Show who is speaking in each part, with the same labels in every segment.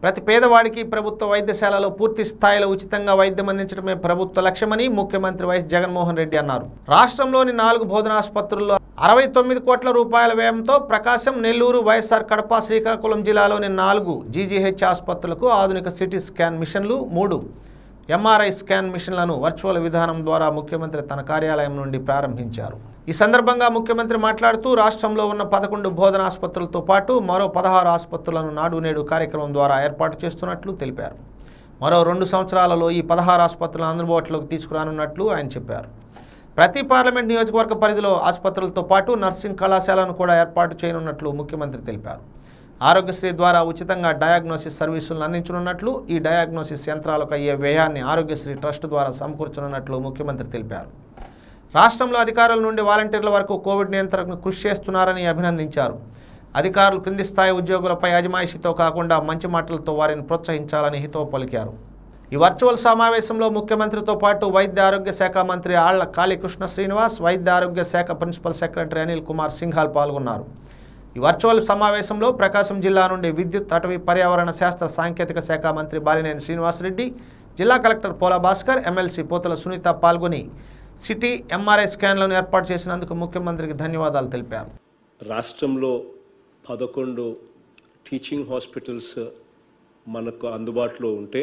Speaker 1: ప్రతి పేదవాడికి ప్రభుత్వ వైద్యశాలలో పూర్తి స్థాయిలో ఉచితంగా వైద్యం అందించడమే ప్రభుత్వ లక్ష్యమని ముఖ్యమంత్రి వైఎస్ జగన్మోహన్ రెడ్డి అన్నారు రాష్ట్రంలోని నాలుగు బోధనాసుపత్రుల్లో అరవై తొమ్మిది కోట్ల రూపాయల వ్యయంతో ప్రకాశం నెల్లూరు వైఎస్ఆర్ కడప శ్రీకాకుళం జిల్లాలోని నాలుగు జీజీహెచ్ ఆసుపత్రులకు ఆధునిక సిటీ స్కాన్ మిషన్లు మూడు ఎంఆర్ఐ స్కాన్ మిషన్లను వర్చువల్ విధానం ద్వారా ముఖ్యమంత్రి తన కార్యాలయం నుండి ప్రారంభించారు ఈ సందర్భంగా ముఖ్యమంత్రి మాట్లాడుతూ రాష్ట్రంలో ఉన్న పదకొండు బోధన ఆసుపత్రులతో పాటు మరో పదహారు ఆసుపత్రులను నాడు నేడు కార్యక్రమం ద్వారా ఏర్పాటు చేస్తున్నట్లు తెలిపారు మరో రెండు సంవత్సరాలలో ఈ పదహారు ఆసుపత్రులను అందుబాటులోకి తీసుకురానున్నట్లు ఆయన చెప్పారు ప్రతి పార్లమెంట్ నియోజకవర్గ పరిధిలో ఆసుపత్రులతో పాటు నర్సింగ్ కళాశాలను కూడా ఏర్పాటు చేయనున్నట్లు ముఖ్యమంత్రి తెలిపారు ఆరోగ్యశ్రీ ద్వారా ఉచితంగా డయాగ్నోసిస్ సర్వీసులను అందించనున్నట్లు ఈ డయాగ్నోసిస్ యంత్రాలకు అయ్యే వ్యయాన్ని ఆరోగ్యశ్రీ ట్రస్ట్ ద్వారా సమకూర్చనున్నట్లు ముఖ్యమంత్రి తెలిపారు రాష్ట్రంలో అధికారుల నుండి వాలంటీర్ల వరకు కోవిడ్ నియంత్రణకు కృషి చేస్తున్నారని అభినందించారు అధికారులు క్రింది స్థాయి ఉద్యోగులపై అజమాయిషీతో కాకుండా మంచి మాటలతో వారిని ప్రోత్సహించాలని హితవు పలికారు ఈ వర్చువల్ సమావేశంలో ముఖ్యమంత్రితో పాటు వైద్య ఆరోగ్య శాఖ మంత్రి ఆళ్ల కాళీకృష్ణ శ్రీనివాస్ వైద్య ఆరోగ్య శాఖ ప్రిన్సిపల్ సెక్రటరీ అనిల్ కుమార్ సింఘాల్ పాల్గొన్నారు ఈ వర్చువల్ సమావేశంలో ప్రకాశం జిల్లా నుండి విద్యుత్ అటవీ పర్యావరణ శాస్త్ర సాంకేతిక శాఖ మంత్రి బాలినేని శ్రీనివాసరెడ్డి జిల్లా కలెక్టర్ పోలా భాస్కర్ ఎమ్మెల్సీ పోతుల సునీత పాల్గొని సిటీ ఎంఆర్ఐ స్కాన్లను ఏర్పాటు చేసినందుకు ముఖ్యమంత్రికి ధన్యవాదాలు తెలిపారు
Speaker 2: రాష్ట్రంలో పదకొండు టీచింగ్ హాస్పిటల్స్ మనకు అందుబాటులో ఉంటే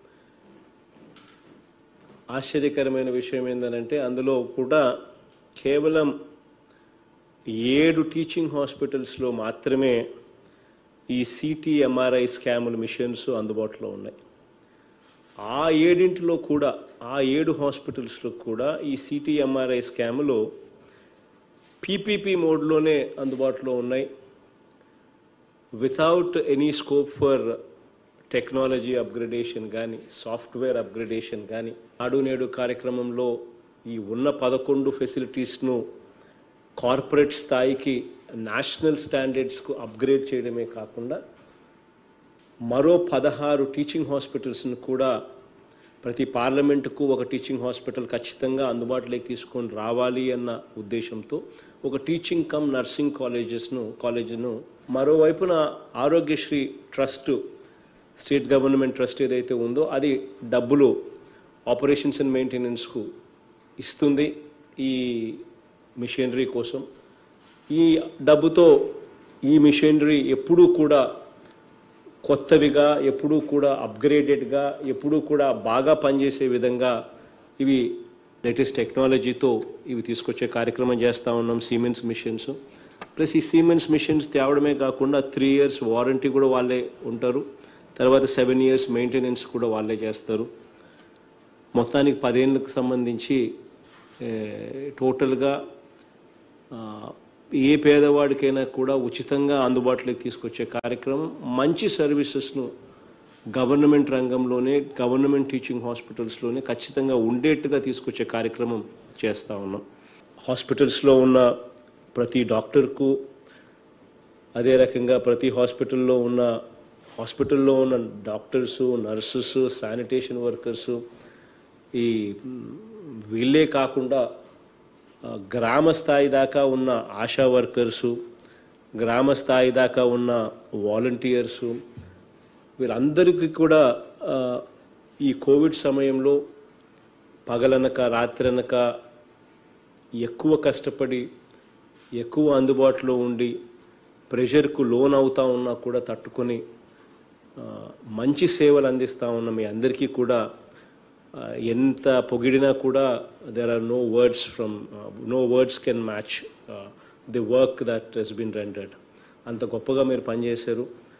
Speaker 2: ఆశ్చర్యకరమైన విషయం ఏంటంటే అందులో కూడా కేవలం ఏడు టీచింగ్ హాస్పిటల్స్లో మాత్రమే ఈ సిటీ ఎంఆర్ఐ స్కాముల మిషన్స్ అందుబాటులో ఉన్నాయి ఆ ఏడింటిలో కూడా ఆ ఏడు హాస్పిటల్స్లో కూడా ఈ సిటీ ఎంఆర్ఐ స్కాములు పీపీపీ మోడ్లోనే అందుబాటులో ఉన్నాయి without any scope for technology upgradation కానీ సాఫ్ట్వేర్ అప్గ్రేడేషన్ కానీ నాడు నేడు కార్యక్రమంలో ఈ ఉన్న పదకొండు ఫెసిలిటీస్ను కార్పొరేట్ స్థాయికి నేషనల్ స్టాండర్డ్స్కు అప్గ్రేడ్ చేయడమే కాకుండా మరో పదహారు టీచింగ్ హాస్పిటల్స్ను కూడా ప్రతి పార్లమెంటుకు ఒక టీచింగ్ హాస్పిటల్ ఖచ్చితంగా అందుబాటులోకి తీసుకొని రావాలి అన్న ఉద్దేశంతో ఒక టీచింగ్ కమ్ నర్సింగ్ కాలేజెస్ను కాలేజీను మరోవైపున Aarogyasri trust state government trust ఏదైతే ఉందో అది డబ్బులు ఆపరేషన్స్ అండ్ మెయింటెనెన్స్కు ఇస్తుంది ఈ మిషనరీ కోసం ఈ డబ్బుతో ఈ మిషనరీ ఎప్పుడూ కూడా కొత్తవిగా ఎప్పుడూ కూడా అప్గ్రేడెడ్గా ఎప్పుడూ కూడా బాగా పనిచేసే విధంగా ఇవి లేటెస్ట్ టెక్నాలజీతో ఇవి తీసుకొచ్చే కార్యక్రమం చేస్తూ ఉన్నాం సీమెన్స్ మిషన్స్ ప్లస్ ఈ సీమెన్స్ మిషన్స్ తేవడమే కాకుండా త్రీ ఇయర్స్ వారంటీ కూడా వాళ్ళే ఉంటారు తర్వాత సెవెన్ ఇయర్స్ మెయింటెనెన్స్ కూడా వాళ్ళే చేస్తారు మొత్తానికి పదేళ్ళకు సంబంధించి ఏ, టోటల్గా ఆ, ఏ పేదవాడికైనా కూడా ఉచితంగా అందుబాటులోకి తీసుకొచ్చే కార్యక్రమం మంచి సర్వీసెస్ను గవర్నమెంట్ రంగంలోనే గవర్నమెంట్ టీచింగ్ హాస్పిటల్స్లోనే ఖచ్చితంగా ఉండేట్టుగా తీసుకొచ్చే కార్యక్రమం చేస్తూ ఉన్నాం హాస్పిటల్స్లో ఉన్న ప్రతి డాక్టర్కు అదే రకంగా ప్రతి హాస్పిటల్లో ఉన్న హాస్పిటల్లో ఉన్న డాక్టర్సు నర్సెస్ శానిటేషన్ వర్కర్సు ఈ మ్, వీళ్ళే కాకుండా ఆ, గ్రామ స్థాయి దాకా ఉన్న ఆశా వర్కర్సు గ్రామ స్థాయి దాకా ఉన్న వాలంటీర్సు వీళ్ళందరికీ కూడా ఆ, ఈ కోవిడ్ సమయంలో పగలనక రాత్రనక ఎక్కువ కష్టపడి ఎక్కువ అందుబాటులో ఉండి ప్రెషర్కు లోన్ అవుతా ఉన్నా కూడా తట్టుకొని ఆ, మంచి సేవలు అందిస్తూ ఉన్న మీ అందరికీ కూడా ఆ, ఎంత పొగిడినా కూడా there are no words from no words can match the work that he's been rendered అంత గొప్పగా మీరు పనిచేశారు